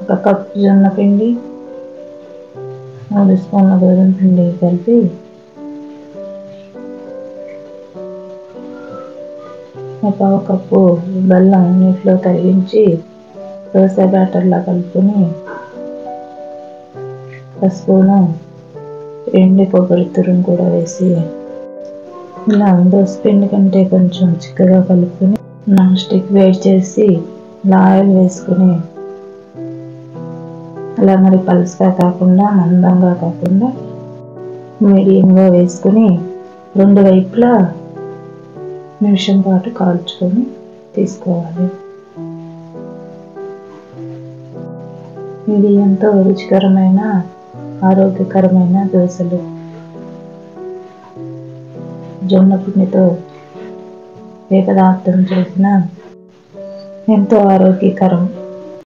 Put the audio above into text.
ఒక కప్పు జొన్న పిండి మూడు స్పూన్ల గోధుమ పిండి కలిపి ఒక పావు కప్పు బెల్లం నీటిలో కరిగించి దోశ బ్యాటర్లా కలుపుకొని ఒక స్పూను ఎండి కొబ్బరి తురుము కూడా వేసి ఇలా దోశ పిండి కంటే కొంచెం చిక్కగా కలుపుకొని నాన్ స్టిక్ వేడి చేసి ఇలా ఆయిల్ వేసుకుని అలా మరి పలుసుగా కాకుండా మందంగా కాకుండా మీడియంగా వేసుకుని రెండు వైపులా నిమిషం పాటు కాల్చుకొని తీసుకోవాలి ఇది ఎంతో రుచికరమైన ఆరోగ్యకరమైన దోశలు జొన్న పిండితో ఏ పదార్థం చేసినా ఎంతో ఆరోగ్యకరం